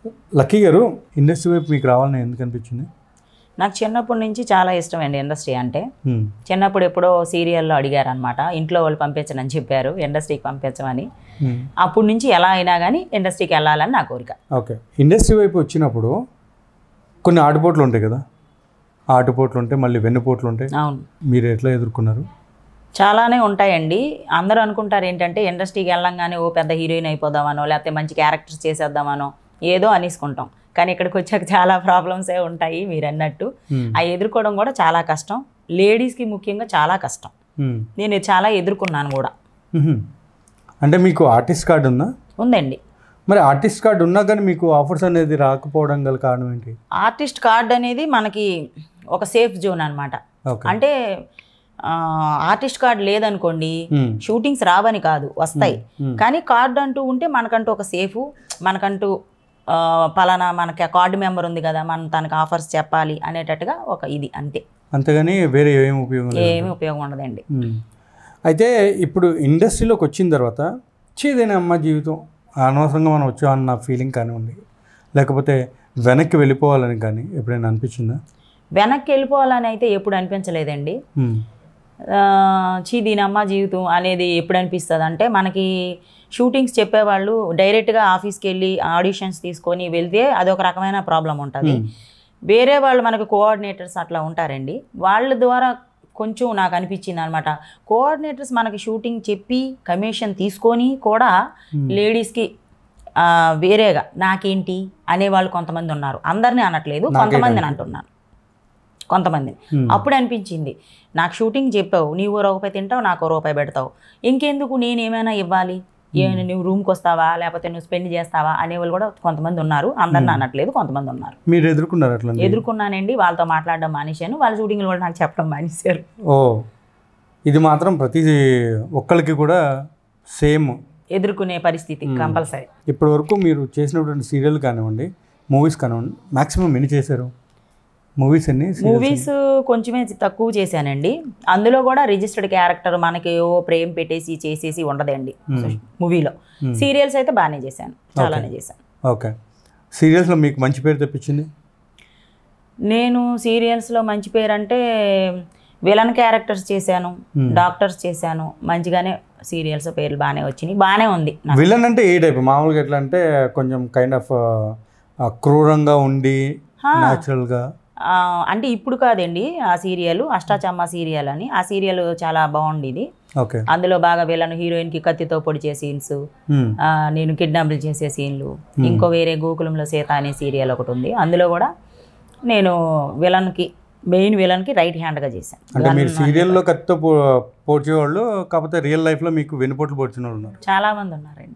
Lucky గారు industry వైపు మీకు రావాలని ఎందుకు అనిపించింది నాకు చిన్నప్పటి నుంచి చాలా ఇష్టం అండి ఇండస్ట్రీ అంటే హ్మ్. చిన్నప్పుడు ఎప్పుడో సీరియల్లో అడిగారు అనమాట ఇంట్లో వాళ్ళు పంపించనని చెప్పారు ఇండస్ట్రీకి పంపించమని హ్మ్. అప్పటి నుంచి ఎలా అయినా కానీ ఇండస్ట్రీకి వెళ్ళాలని నా కోరిక ఓకే ఇండస్ట్రీ వైపు వచ్చినప్పుడు కొన్ని ఆటుపోట్లు ఉంటాయి కదా ఆ ఆటుపోట్లు ఉంటాయి మళ్ళీ వెన్నుపోట్లు ఉంటాయి అవును మీరు ఎట్లా ఎదుర్కొన్నారు చాలానే ఉంటాయండి అందరూ అనుకుంటారు ఏంటంటే ఇండస్ట్రీకి వెళ్ళంగానే ఓ పెద్ద హీరోయిన్ అయిపోదామనో లేకపోతే మంచి క్యారెక్టర్స్ చేసేద్దామనో ఏదో అనేసుకుంటాం కానీ ఇక్కడికి వచ్చాక చాలా ప్రాబ్లమ్సే ఉంటాయి మీరు అన్నట్టు హ్మ్. ఆ ఎదుర్కోవడం కూడా చాలా కష్టం లేడీస్కి ముఖ్యంగా చాలా కష్టం హ్మ్. నేను ఇది చాలా ఎదుర్కొన్నాను కూడా మ్మ్. అంటే మీకు ఆర్టిస్ట్ కార్డు ఉందా ఉందండి మరి ఆర్టిస్ట్ కార్డు ఉన్నా కానీ మీకు ఆఫర్స్ అనేది రాకపోవడం గల కారణం ఏంటి ఆర్టిస్ట్ కార్డ్ అనేది మనకి ఒక సేఫ్ జోన్ అనమాట ఓకే అంటే ఆ, ఆర్టిస్ట్ కార్డ్ లేదనుకోండి మ్మ్. షూటింగ్స్ రావని కాదు వస్తాయి మ్మ్. కానీ కార్డు అంటూ ఉంటే మనకంటూ ఒక సేఫ్ మనకంటూ ఆ, పలానా మనకి ఆ కార్డు మెంబర్ ఉంది కదా మనం తనకు ఆఫర్స్ చెప్పాలి అనేటట్టుగా ఒక ఇది అంతే అంతేగాని వేరే ఏం ఉపయోగం లేదు ఏమీ ఉపయోగం ఉండదండి మ్మ్. అయితే ఇప్పుడు ఇండస్ట్రీలోకి వచ్చిన తర్వాత చేదైన అమ్మ జీవితం అనవసరంగా మనం వచ్చామన్న ఫీలింగ్ కానివ్వండి లేకపోతే వెనక్కి వెళ్ళిపోవాలని కానీ ఎప్పుడైనా అనిపించిందా వెనక్కి వెళ్ళిపోవాలని అయితే ఎప్పుడు అనిపించలేదండి మ్మ్. ఆ, చీ దీనమ్మ జీవితం అనేది ఎప్పుడు అనిపిస్తుంది అంటే మనకి షూటింగ్స్ చెప్పేవాళ్ళు డైరెక్ట్గా ఆఫీస్కి వెళ్ళి ఆడిషన్స్ తీసుకొని వెళ్తే అదొక రకమైన ప్రాబ్లం ఉంటుంది మ్మ్. వేరే వాళ్ళు మనకు కోఆర్డినేటర్స్ అట్లా ఉంటారండి వాళ్ళ ద్వారా కొంచెం నాకు అనిపించింది అనమాట కోఆర్డినేటర్స్ మనకి షూటింగ్ చెప్పి కమిషన్ తీసుకొని కూడా మ్మ్. లేడీస్కి ఆ, వేరేగా నాకేంటి అనేవాళ్ళు కొంతమంది ఉన్నారు అందరినీ అనట్లేదు కొంతమందిని అంటున్నాను కొంతమందిని మ్మ్. అప్పుడు అనిపించింది నాకు షూటింగ్ చెప్పావు నీవు రూపాయి తింటావు నాకు రూపాయి పెడతావు ఇంకెందుకు నేను ఏమైనా ఇవ్వాలి ఏ నువ్వు రూమ్కి వస్తావా లేకపోతే నువ్వు స్పెండ్ చేస్తావా అనేవాళ్ళు కూడా కొంతమంది ఉన్నారు అందరిని అనట్లేదు కొంతమంది ఉన్నారు మీరు ఎదుర్కొన్నారు అట్లా ఎదుర్కొన్నానండి వాళ్ళతో మాట్లాడడం మానేశాను వాళ్ళ షూటింగ్లు కూడా నాకు చెప్పడం మానేశారు ఓ ఇది మాత్రం ప్రతి ఒక్కరికి కూడా సేమ్ ఎదుర్కొనే పరిస్థితి కంపల్సరీ ఇప్పటి వరకు మీరు చేసినటువంటి సీరియల్ కానివ్వండి మూవీస్ కానివ్వండి మాక్సిమం ఎన్ని చేశారు మూవీస్ ఎన్ని serials మూవీస్ కొంచెమే తక్కువ చేశానండి అందులో కూడా రిజిస్టర్డ్ క్యారెక్టర్ మనకి ఓ ప్రేమ్ పెట్టేసి చేసేసి ఉండదండి మూవీలో సీరియల్స్ అయితే బాగానే చేశాను చాలానే చేశాను ఓకే సీరియల్స్లో మీకు మంచి పేరు తెప్పించింది నేను సీరియల్స్లో మంచి పేరు అంటే విలన్ క్యారెక్టర్స్ చేశాను డాక్టర్స్ చేశాను మంచిగానే సీరియల్స్ పేర్లు బాగానే వచ్చినాయి బాగానే ఉంది నాకు. విలన్ అంటే ఏ టైప్ మామూలుగా ఎట్లా అంటే కొంచెం కైండ్ ఆఫ్ క్రూరంగా ఉండి హా. న్యాచురల్గా ఆ, అంటే ఇప్పుడు కాదండి ఆ సీరియల్ అష్టాచమ్మ సీరియల్ అని ఆ సీరియల్ చాలా బాగుండేది ఓకే అందులో బాగా విలన్ హీరోయిన్కి కత్తితో పొడిచే సీన్స్ మ్మ్. నేను కిడ్నాపులు చేసే సీన్లు ఇంకో వేరే గోకులంలో సీత అనే సీరియల్ ఒకటి ఉంది అందులో కూడా నేను విలన్కి మెయిన్ విలన్కి రైట్ హ్యాండ్గా చేశాను అంటే మీరు సీరియల్లో కత్తితో పో- పోడ్చేవాళ్ళు కాకపోతే రియల్ లైఫ్లో మీకు వెనుపోట్లు పొడిచిన వాళ్ళు ఉన్నారు చాలా మంది ఉన్నారండి